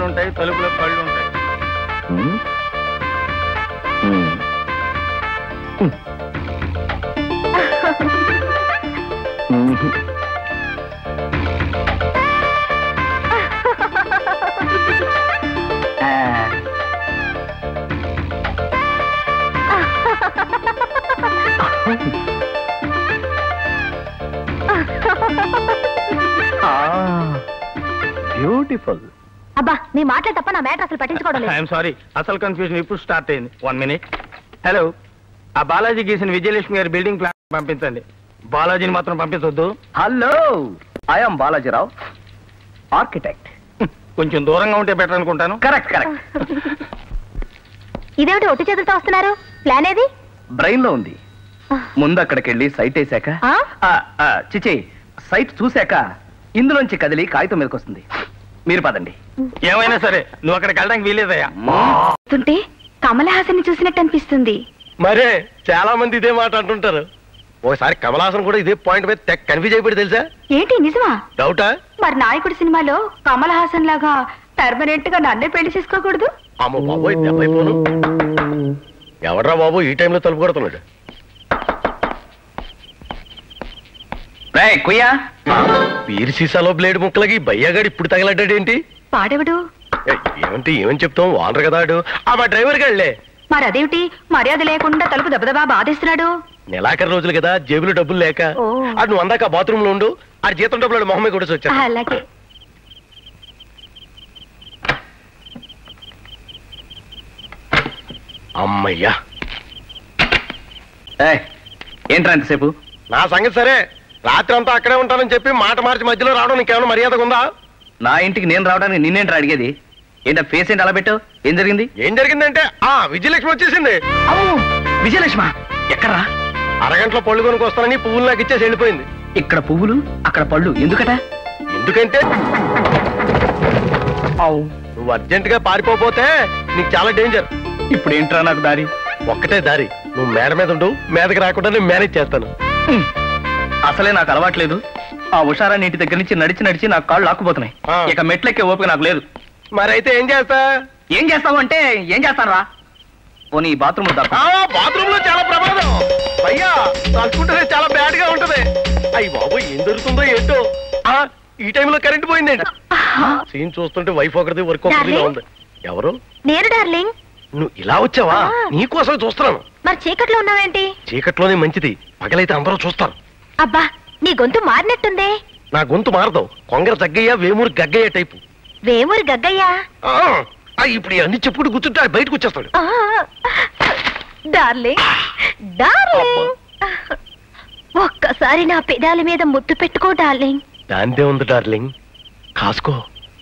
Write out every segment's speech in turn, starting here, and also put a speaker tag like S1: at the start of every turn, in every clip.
S1: ఉంటాయి తలుపులో కళ్ళు ఉంటాయి
S2: ఉమ్. ఉమ్. ఉమ్. ఆ. బ్యూటిఫుల్
S3: అబ్బా నీ మాటలే తప్ప నా మ్యాటర్ అసలు పట్టించుకోవడం లేదు
S1: ఐఎమ్ సారీ అసలు కన్ఫ్యూజన్ ఇప్పుడు స్టార్ట్ అయింది వన్ మినిట్ హలో ఆ బాలాజీ గీసిన విజయలక్ష్మి గారి బిల్డింగ్ ప్లాన్ పంపించండి బాలాజీని మాత్రం పంపించొద్దు
S2: హలో ఐఎమ్ బాలాజీరావు ఆర్కిటెక్ట్
S1: కొంచెం దూరంగా ఉంటే బెటర్ అనుకుంటాను
S2: కరెక్ట్ కరెక్ట్
S3: ఇదేమిటి ఒట్టి చేతులతో వస్తున్నారు ప్లాన్ ఏది
S2: బ్రెయిన్ లో ఉంది ముందు అక్కడికి వెళ్ళి సైట్ వేసాక
S3: ఆ?
S2: ఆ, ఆ, చిచి సైట్ చూశాక ఇందులోంచి కదిలి కాగితం మీదకి వస్తుంది మీరు పదండి
S1: ఏమైనా సరే నువ్వు అక్కడికి వెళ్ళడానికి వీలేదయ్యా
S3: చూస్తుంటే కమల్ హాసన్ చూసినట్టు అనిపిస్తుంది
S4: మరే చాలా మంది ఇదే మాట అంటుంటారు ఒకసారి కమలాసన్ కూడా ఇదే పాయింట్ మీద తెగ కన్ఫ్యూజ్ అయిపోయి తెలుసా
S3: ఏంటి నిజమా
S4: డౌటా
S3: మరి నాయకుడి సినిమాలో కమల్ హాసన్ లాగా పర్మనెంట్ గా నన్నే పెళ్లి చేసుకోకూడదు
S4: అమ్మ బాబోయ్ దెబ్బైపోను ఎవడ్రా బాబు ఈ టైంలో తలుపు కొడుతున్నాడు
S2: రేయ్, కుయ్యా
S4: వీరి సీసాలో బ్లేడ్ ముక్కలకి బయ్యగాడు ఇప్పుడు తగలడ్డాడేంటి
S3: పాడెవడు
S4: ఏ, ఏమంటే ఏమని చెప్తాం వానరు కదా ఆడు ఆ మా డ్రైవర్ గాళ్ళే
S3: మరి అదేమిటి మర్యాద లేకుండా తలుపు దెబ్బదబా బాధేస్తున్నాడు
S4: నెలాఖరు రోజులు కదా జేబులో డబ్బులు లేక
S3: ఓ.
S4: అది నువ్వు అందాక బాత్రూమ్ లో ఉండు ఆ జీతం డబ్బులు మొహమ్మే కూడా వచ్చా
S3: అలాగే
S4: అమ్మయ్యా
S2: ఏయ్, ఏంట్రా ఎంతసేపు
S4: నా సంగతి సరే రాత్రి అంతా అక్కడే ఉంటానని చెప్పి మాట మార్చి మధ్యలో రావడం నీకేమైనా మర్యాద ఉందా
S2: నా ఇంటికి నేను రావడానికి నిన్నేంట్రా అడిగేది ఏంటా ఫేస్ ఏంటి అలా పెట్టావు ఏం జరిగింది
S4: ఏం జరిగిందంటే ఆ విజయలక్ష్మి వచ్చేసింది
S2: అమ్మో విజయలక్ష్మ ఎక్కడ్రా
S4: అరగంటలో పళ్ళు కొనుక్కు వస్తానని పువ్వులు నాకు ఇచ్చేసి వెళ్ళిపోయింది
S2: ఇక్కడ పువ్వులు అక్కడ పళ్ళు ఎందుకట
S4: ఎందుకంటే నువ్వు అర్జెంట్ గా పారిపోతే నీకు చాలా డేంజర్
S2: ఇప్పుడు ఏంట్రా నాకు దారి
S4: ఒక్కటే దారి నువ్వు మేడ మీద ఉండు మీదకి రాకుండా నేను మేనేజ్ చేస్తాను
S2: హ్మ్. అసలే నాకు అలవాట్లేదు ఆ ఉషారాన్ని ఇంటి దగ్గర నుంచి నడిచి నడిచి నాకు కాళ్ళు లాక్కుపోతున్నాయి
S4: ఆ.
S2: ఇక మెట్లెక్కే ఓపిక నాకు లేదు
S4: మరైతే ఏం చేస్తా
S2: ఏం చేస్తావు అంటే ఏం చేస్తారా పోనీ బాత్రూమ్ దాకా
S4: ఆ బాత్రూమ్ లో చాలా ప్రమాదం అయ్యా తలుచుకుంటేనే చాలా బ్యాడ్ గా ఉంటది అయ్యి బాబు ఏం దొరుకుతుందో ఏంటో ఆ ఈ టైంలో కరెంట్ పోయిందండి సీన్ చూస్తుంటే వైఫ్ ఒకరిది వర్క్ ఒకరిదిగా ఉంది ఎవరు
S3: నేను డార్లింగ్
S4: నువ్వు ఇలా వచ్చావా
S3: ఆ.
S4: నీకోసం చూస్తున్నాను
S3: మరి చీకట్లో ఉన్నావేంటి
S4: చీకట్లోనే మంచిది పగలైతే అందరూ చూస్తారు
S3: అబ్బా నీ గొంతు మారినట్టుందే
S4: నా గొంతు మారదు కొంగర తగ్గయ్య వేమూరు గగ్గయ్య టైపు
S3: వేమూరి గగ్గయ్యా
S4: ఆ, ఆ, ఇప్పుడు అన్ని చెప్పుడు కూర్చుంటే ఆయన బయటకు వచ్చేస్తాడు
S3: ఆ, డార్లింగ్ డార్లింగ్ ఒక్కసారి నా పెదాల మీద ముద్దు పెట్టుకో డార్లింగ్
S4: దాందే ఉంది డార్లింగ్ కాసుకో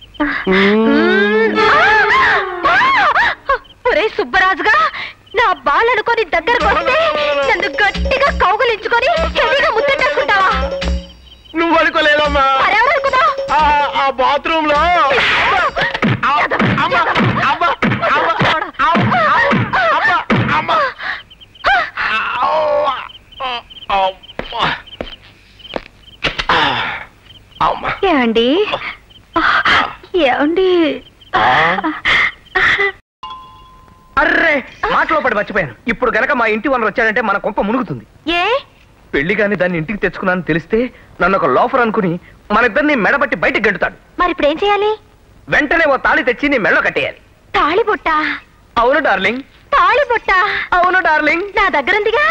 S3: ఒరే సుబ్బరాజుగా నా బాలనుకొని దగ్గరకు వస్తే నన్ను గట్టిగా కౌగులించుకొని హెవీగా ముద్దెట్టేసుకుంటావా
S4: నువ్వు అనుకోలేదమ్మా
S3: మరెవరు అనుకున్నావు
S4: ఆ, ఆ బాత్రూమ్ లో అమ్మ, అమ్మ, అమ్మ, అమ్మ, అమ్మ, అమ్మ, అమ్మ. అవ్వ, అమ్మ. అమ్మ.
S3: ఏమండి ఏమండి
S2: అర్రే మాటలో పడి మర్చిపోయాను ఇప్పుడు గనక మా ఇంటి వనరు వచ్చాడంటే మన కొంప మునుగుతుంది
S3: ఏ
S2: పెళ్లి గాని దాన్ని ఇంటికి తెచ్చుకున్నాను తెలిస్తే నన్ను ఒక లోఫర్ అనుకుని మన ఇద్దరిని మెడబట్టి బయటకు గెంటుతాడు
S3: మరి ఇప్పుడు ఏం చేయాలి
S2: వెంటనే ఓ తాళి తెచ్చి నీ మెడలో కట్టేయాలి
S3: తాళి బుట్ట
S2: అవును డార్లింగ్
S3: తాళి బుట్ట
S2: అవును డార్లింగ్
S3: నా దగ్గర ఉందిగా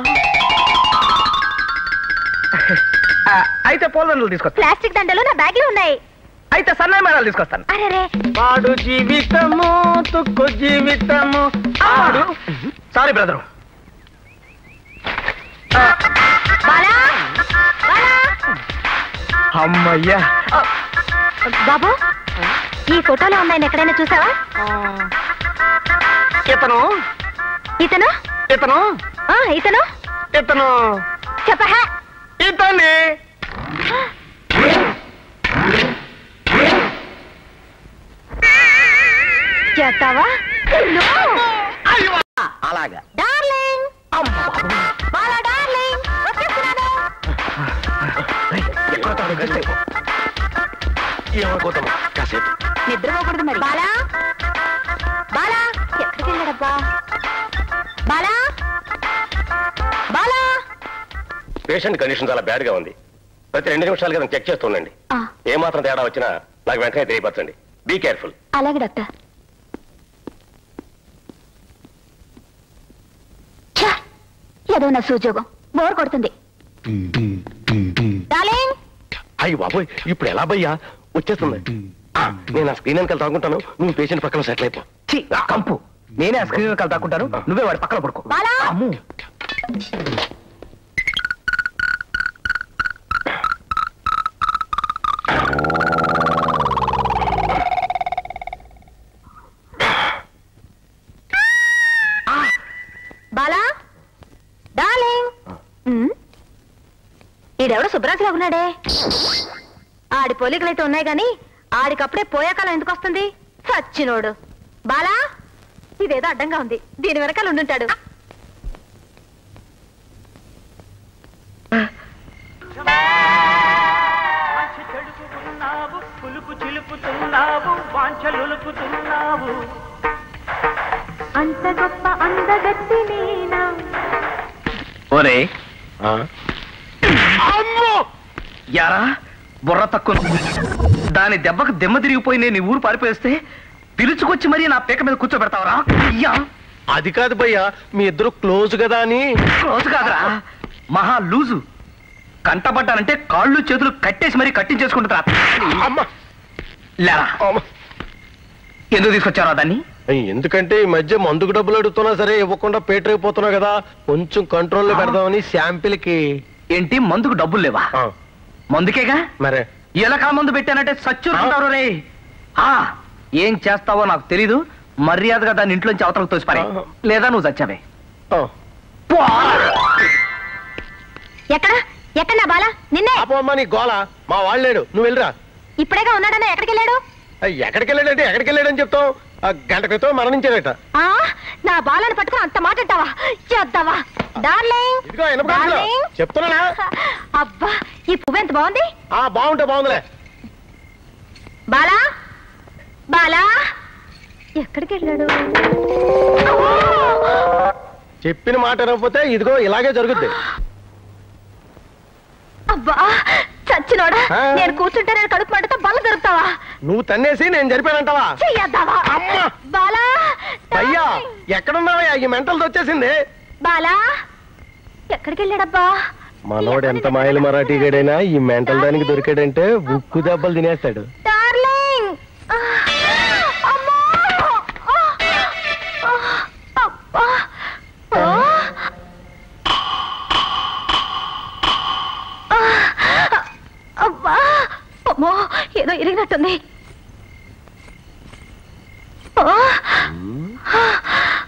S2: ఆ, అయితే పోలదండలు తీసుకొస్తాను
S3: ప్లాస్టిక్ దండలు నా బ్యాగ్ లో ఉన్నాయి
S2: అయితే సన్నాయి మేళాలు తీసుకొస్తాను
S3: అరే
S1: పాడు జీవితము తుక్కు జీవితము
S2: ఆడు సారీ బ్రదరు
S3: బాలా బాలా
S2: అమ్మయ్యా ఆ,
S3: బాబు ఈ ఫోటోలో అమ్మాయిని ఎక్కడైనా చూసావా
S2: ఇతను
S3: ఇతను
S2: ఇతను
S3: ఆ, ఇతను
S2: ఇతను
S3: చెప్పహా
S2: ఇతని
S3: చేస్తావా
S2: అలాగా
S3: డార్లింగ్ బాలా డార్లింగ్ వచ్చేస్తున్నాను
S2: ఏయ్, ఎక్కడ తాడు? గస్ట్ అయిపో.
S4: ఏమనుకోతాం కాసేపు
S3: నిద్రపోకూడదు మరి బాలా బాలా ఎక్కడికి వెళ్ళాడబ్బా బాలా బాలా
S4: పేషెంట్ కండిషన్ చాలా బ్యాడ్ గా ఉంది ప్రతి రెండు నిమిషాలు కదా చెక్ చేస్తుండండి
S3: ఆ,
S4: ఏ మాత్రం తేడా వచ్చినా నాకు వెంటనే తెలియపరచండి బీ కేర్ఫుల్
S3: అలాగే డాక్టర్ ఛ! ఏదో నా సూజోగం బోర్ కొడుతుంది డార్లింగ్
S4: అయ్యి బాబోయ్ ఇప్పుడు ఎలా భయ్యా వచ్చేస్తుంది ఆ, నేను ఆ స్క్రీన్ వెనకాల తాగుంటాను నువ్వు పేషెంట్ పక్కన సెటిల్ అయిపో
S2: ఛీ, ఆ కంపు నేనే ఆ స్క్రీన్ వెనకాల దాక్కుంటాను నువ్వే వాడి పక్కన పడుకో
S3: బాలా!
S2: అమ్ము
S3: బాలా డార్లింగ్ ఉమ్, ఈడెవడో శుభ్రాజులా ఉన్నాడే ఆడి పోలికలైతే ఉన్నాయి గాని ఆడికప్పుడే పోయే కాలం ఎందుకు వస్తుంది సచ్చినోడు బాలా ఇదేదో అడ్డంగా ఉంది దీని వెనకాల ఉండుంటాడు
S5: ఆశ చెడుపుతున్నావు పులుపు చిలుపుతున్నావు వాంఛలులుపుతున్నావు
S3: అంత గొప్ప అందగత్తి నేనా
S2: ఓరే
S4: ఆ?
S2: యారా బుర్ర తక్కువ దాని దెబ్బకు దెమ్మ తిరిగిపోయి నేను ఈ ఊరు పారిపోయేస్తే పిలుచుకొచ్చి మరీ నా పీక మీద కూర్చోబెడతావరా అయ్యా
S4: అది కాదు భయ్యా మీ ఇద్దరు క్లోజ్ కదా అని
S2: క్లోజ్ కాదురా మహా లూజు కంటపడ్డానంటే కాళ్ళు చేతులు కట్టేసి మరీ కట్టించేసుకుంటారా
S4: అమ్మ
S2: లేరా
S4: అమ్మ.
S2: ఎందుకు తీసుకొచ్చారా దాన్ని
S4: ఎందుకంటే ఈ మధ్య మందుకు డబ్బులు అడుగుతున్నా సరే ఇవ్వకుండా పేటరైపోతున్నా కదా కొంచెం కంట్రోల్లో పెడదామని శాంపిల్ కి
S2: ఏంటి మందుకు డబ్బులు లేవా
S4: ఆ,
S2: మందుకేగా
S4: మరే
S2: ఎలకా మందు పెట్టానంటే సచ్చుకుంటారు రే ఆ, ఏం చేస్తావో నాకు తెలీదు మర్యాదగా దాన్ని ఇంట్లోంచి అవతలకు తోసిపారే లేదా నువ్వు చచ్చావే
S4: ఆ.
S3: ఎక్కడ ఎక్కడ నా బాలా నిన్నే
S4: పాపమ్మ నీ గోల మా వాళ్ళు లేడు నువ్వు వెళ్ళిరా
S3: ఇప్పుడేగా ఉన్నాడన్నా ఎక్కడికి వెళ్ళాడు
S4: ఆ, ఎక్కడికి వెళ్ళాడంటే ఎక్కడికి వెళ్ళాడని చెప్తాం ఆ, గంట క్రితం మరణించాడట
S3: ఆ నా బాలను పట్టుకుని అంత మాట అంటావా చేద్దావా డార్లింగ్
S4: ఇదిగో ఎనపడాలి
S3: డార్లింగ్
S4: చెప్తున్నా
S3: అబ్బా ఈ పువ్వు ఎంత బాగుంది
S4: ఆ బాగుంటే బాగుందిలే
S3: బాలా బాలా ఎక్కడికి వెళ్ళాడు
S4: చెప్పిన మాట వినకపోతే ఇదిగో ఇలాగే జరుగుద్ది
S3: అబ్బా చచ్చినోడా
S4: ఆ.
S3: నేను కూర్చుంటే నేను కడుపు మంటతో బల్ల దొరుకుతావా
S4: నువ్వు తన్నేసి నేను జరిపానంటావా
S3: చెయ్యద్దావా
S4: అమ్మా!
S3: బాలా
S4: అయ్యా
S3: డార్లింగ్.
S4: ఎక్కడున్నావా ఈ మెంటల్ వచ్చేసింది
S3: బాలా ఎక్కడికి వెళ్ళాడబ్బా
S4: మనోడు ఎంత మాయలు మరాఠీ గడైనా ఈ మెంటల్ దానికి దొరికాడంటే ఉక్కు దెబ్బలు తినేస్తాడు
S3: డార్లింగ్ ఆ, అమ్మా! ఆ, ఆ, అబ్బా! ఆ! ఆ, అబ్బా! అమ్మో ఏదో ఇరిగినట్టుంది ఆ!